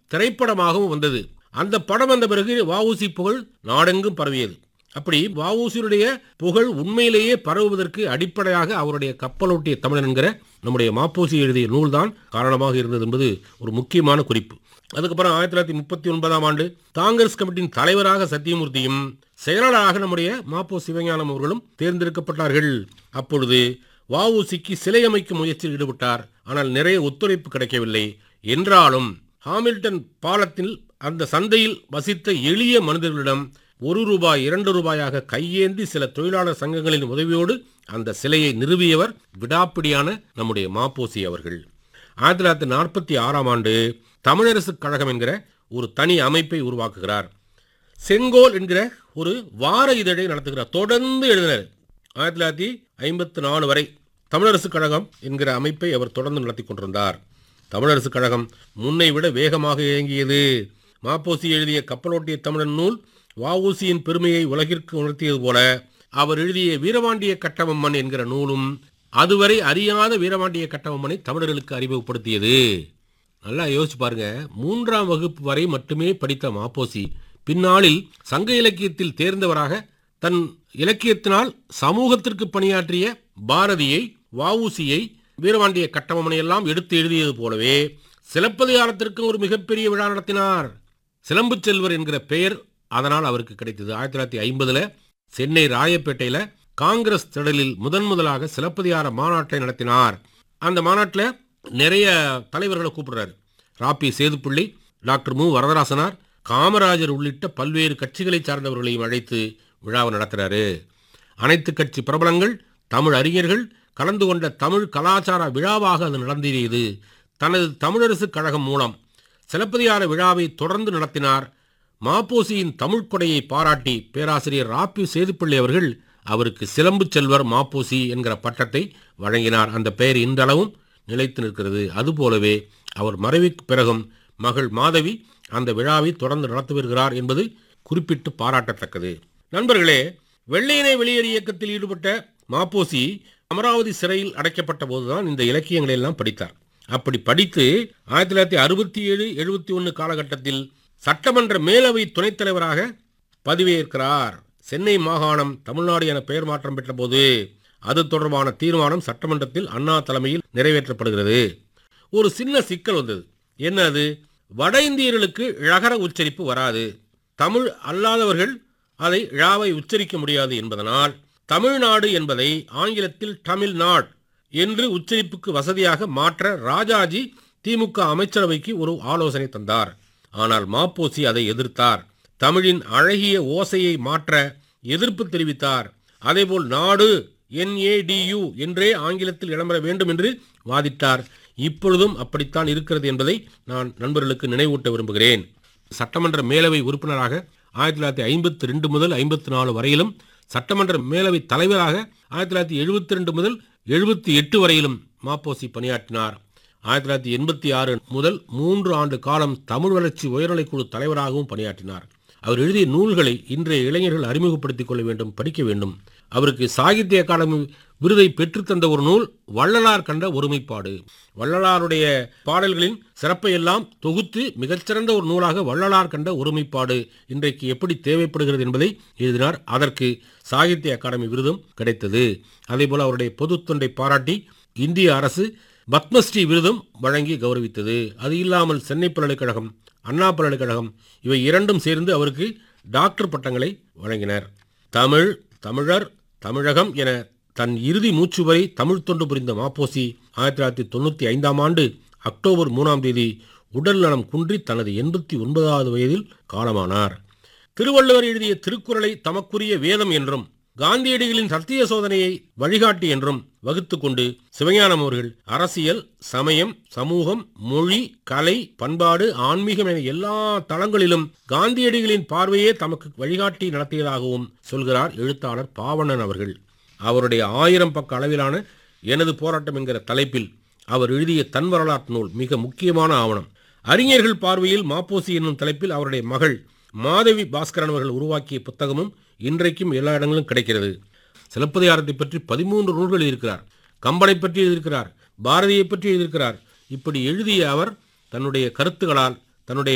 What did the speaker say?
திரைப்படமாகவும் வந்தது அந்த படம் வந்த பிறகு வஉசி புகழ் நாடெங்கும் பரவியது அப்படி வஉசியுடைய புகழ் உண்மையிலேயே பரவுவதற்கு அடிப்படையாக அவருடைய கப்பலோட்டிய தமிழன் என்கிற நம்முடைய மாப்போசி எழுதிய நூல்தான் காரணமாக இருந்தது என்பது ஒரு முக்கியமான குறிப்பு அதுக்கப்புறம் ஆயிரத்தி தொள்ளாயிரத்தி முப்பத்தி ஒன்பதாம் ஆண்டு காங்கிரஸ் கமிட்டியின் தலைவராக சத்தியமூர்த்தியும் செயலாளராக நம்முடைய மாப்போ சிவஞானம் அவர்களும் தேர்ந்தெடுக்கப்பட்டார்கள் அப்பொழுது வஉசிக்கு சிலை அமைக்கும் முயற்சியில் ஈடுபட்டார் ஆனால் நிறைய ஒத்துழைப்பு கிடைக்கவில்லை என்றாலும் ஹாமில்டன் பாலத்தில் அந்த சந்தையில் வசித்த எளிய மனிதர்களிடம் ஒரு ரூபாய் இரண்டு ரூபாயாக கையேந்தி சில தொழிலாளர் சங்கங்களின் உதவியோடு அந்த சிலையை நிறுவியவர் விடாப்பிடியான நம்முடைய மாப்போசி அவர்கள் ஆயிரத்தி தொள்ளாயிரத்தி நாற்பத்தி ஆறாம் ஆண்டு தமிழரசு கழகம் என்கிற ஒரு தனி அமைப்பை உருவாக்குகிறார் செங்கோல் என்கிற ஒரு வார இதழை நடத்துகிறார் தொடர்ந்து எழுதினார் ஆயிரத்தி தொள்ளாயிரத்தி ஐம்பத்தி நாலு வரை தமிழரசு கழகம் என்கிற அமைப்பை அவர் தொடர்ந்து நடத்தி கொண்டிருந்தார் தமிழரசு கழகம் முன்னை விட வேகமாக இயங்கியது மாப்போசி எழுதிய கப்பலோட்டிய தமிழன் நூல் வஉசியின் பெருமையை உலகிற்கு உணர்த்தியது போல அவர் எழுதிய வீரபாண்டிய கட்டபொம்மன் என்கிற நூலும் அதுவரை அறியாத வீரபாண்டிய கட்டபொம்மனை தமிழர்களுக்கு அறிமுகப்படுத்தியது நல்லா யோசிச்சு பாருங்க மூன்றாம் வகுப்பு வரை மட்டுமே படித்த மாப்போசி பின்னாளில் சங்க இலக்கியத்தில் தேர்ந்தவராக தன் இலக்கியத்தினால் சமூகத்திற்கு பணியாற்றிய பாரதியை வஉசியை வீரபாண்டிய கட்டபொம்மனை எல்லாம் எடுத்து எழுதியது போலவே சிலப்பதிகாரத்திற்கும் ஒரு மிகப்பெரிய விழா நடத்தினார் சிலம்பு செல்வர் என்கிற பெயர் அதனால் அவருக்கு கிடைத்தது ஆயிரத்தி தொள்ளாயிரத்தி ஐம்பதுல சென்னை ராயப்பேட்டையில காங்கிரஸ் திடலில் முதன் முதலாக சிலப்பதிகார மாநாட்டை நடத்தினார் அந்த மாநாட்டில் நிறைய தலைவர்களை கூப்பிடுறாரு ராப்பி சேதுப்பிள்ளை டாக்டர் மு வரதராசனார் காமராஜர் உள்ளிட்ட பல்வேறு கட்சிகளை சார்ந்தவர்களையும் அழைத்து விழாவை நடத்துறாரு அனைத்து கட்சி பிரபலங்கள் தமிழ் அறிஞர்கள் கலந்து கொண்ட தமிழ் கலாச்சார விழாவாக அது நடந்தேறியது தனது தமிழரசு கழகம் மூலம் சிலப்பதிகார விழாவை தொடர்ந்து நடத்தினார் மாப்போசியின் தமிழ் கொடையை பாராட்டி பேராசிரியர் ராப்பி சேதுப்பிள்ளை அவர்கள் அவருக்கு சிலம்பு செல்வர் மாப்போசி என்கிற பட்டத்தை வழங்கினார் அந்த பெயர் இன்றளவும் நிலைத்து நிற்கிறது அதுபோலவே அவர் மறைவுக்கு பிறகும் மகள் மாதவி அந்த விழாவை தொடர்ந்து நடத்தி வருகிறார் என்பது குறிப்பிட்டு பாராட்டத்தக்கது நண்பர்களே வெள்ளையனே வெளியேறு இயக்கத்தில் ஈடுபட்ட மாப்போசி அமராவதி சிறையில் அடைக்கப்பட்ட போதுதான் இந்த இலக்கியங்களை எல்லாம் படித்தார் அப்படி படித்து ஆயிரத்தி தொள்ளாயிரத்தி அறுபத்தி ஏழு எழுபத்தி ஒன்று காலகட்டத்தில் சட்டமன்ற மேலவை துணைத் தலைவராக பதவியேற்கிறார் சென்னை மாகாணம் தமிழ்நாடு என பெயர் மாற்றம் பெற்றபோது அது தொடர்பான தீர்மானம் சட்டமன்றத்தில் அண்ணா தலைமையில் நிறைவேற்றப்படுகிறது ஒரு சின்ன சிக்கல் வந்தது என்ன அது வட இந்தியர்களுக்கு ழகர உச்சரிப்பு வராது தமிழ் அல்லாதவர்கள் அதை ழாவை உச்சரிக்க முடியாது என்பதனால் தமிழ்நாடு என்பதை ஆங்கிலத்தில் தமிழ்நாடு என்று உச்சரிப்புக்கு வசதியாக மாற்ற ராஜாஜி திமுக அமைச்சரவைக்கு ஒரு ஆலோசனை தந்தார் ஆனால் மாப்போசி அதை எதிர்த்தார் தமிழின் அழகிய ஓசையை மாற்ற எதிர்ப்பு தெரிவித்தார் அதேபோல் நாடு என்ஏடியு என்றே ஆங்கிலத்தில் இடம்பெற வேண்டும் என்று வாதிட்டார் இப்பொழுதும் அப்படித்தான் இருக்கிறது என்பதை நான் நண்பர்களுக்கு நினைவூட்ட விரும்புகிறேன் சட்டமன்ற மேலவை உறுப்பினராக ஆயிரத்தி தொள்ளாயிரத்தி ஐம்பத்தி ரெண்டு முதல் ஐம்பத்தி நாலு வரையிலும் சட்டமன்ற மேலவை தலைவராக ஆயிரத்தி தொள்ளாயிரத்தி எழுபத்தி ரெண்டு முதல் எழுபத்தி எட்டு வரையிலும் மாப்போசி பணியாற்றினார் ஆயிரத்தி தொள்ளாயிரத்தி எண்பத்தி ஆறு முதல் மூன்று ஆண்டு காலம் தமிழ் வளர்ச்சி உயர்நிலைக்குழு தலைவராகவும் பணியாற்றினார் அவர் எழுதிய நூல்களை இன்றைய இளைஞர்கள் அறிமுகப்படுத்திக் கொள்ள வேண்டும் படிக்க வேண்டும் அவருக்கு சாகித்ய அகாடமி விருதை பெற்றுத்தந்த ஒரு நூல் வள்ளலார் கண்ட ஒருமைப்பாடு வள்ளலாருடைய பாடல்களின் சிறப்பை எல்லாம் தொகுத்து மிகச்சிறந்த ஒரு நூலாக வள்ளலார் கண்ட ஒருமைப்பாடு இன்றைக்கு எப்படி தேவைப்படுகிறது என்பதை எழுதினார் அதற்கு சாகித்ய அகாடமி விருதும் கிடைத்தது அதேபோல அவருடைய பொதுத் தொண்டை பாராட்டி இந்திய அரசு பத்மஸ்ரீ விருதும் வழங்கி கௌரவித்தது அது இல்லாமல் சென்னை பல்கலைக்கழகம் அண்ணா பல்கலைக்கழகம் இவை இரண்டும் சேர்ந்து அவருக்கு டாக்டர் பட்டங்களை வழங்கினர் தமிழ் தமிழர் தமிழகம் என தன் இறுதி மூச்சு வரை தமிழ் தொண்டு புரிந்த மாப்போசி ஆயிரத்தி தொள்ளாயிரத்தி தொண்ணூற்றி ஐந்தாம் ஆண்டு அக்டோபர் மூணாம் தேதி உடல் நலம் குன்றி தனது எண்பத்தி ஒன்பதாவது வயதில் காலமானார் திருவள்ளுவர் எழுதிய திருக்குறளை தமக்குரிய வேதம் என்றும் காந்தியடிகளின் சத்திய சோதனையை வழிகாட்டி என்றும் வகுத்து கொண்டு சிவஞானம் அவர்கள் அரசியல் சமயம் சமூகம் மொழி கலை பண்பாடு ஆன்மீகம் என எல்லா தளங்களிலும் காந்தியடிகளின் பார்வையே தமக்கு வழிகாட்டி நடத்தியதாகவும் சொல்கிறார் எழுத்தாளர் பாவணன் அவர்கள் அவருடைய ஆயிரம் பக்க அளவிலான எனது போராட்டம் என்கிற தலைப்பில் அவர் எழுதிய தன் வரலாற்று நூல் மிக முக்கியமான ஆவணம் அறிஞர்கள் பார்வையில் மாப்போசி என்னும் தலைப்பில் அவருடைய மகள் மாதவி பாஸ்கரன் அவர்கள் உருவாக்கிய புத்தகமும் இன்றைக்கும் எல்லா இடங்களிலும் கிடைக்கிறது சிலப்பதிகாரத்தை பற்றி பதிமூன்று நூல்கள் எழுதியிருக்கிறார் கம்பனை பற்றி எழுதியிருக்கிறார் பாரதியை பற்றி எழுதியிருக்கிறார் இப்படி எழுதிய அவர் தன்னுடைய கருத்துக்களால் தன்னுடைய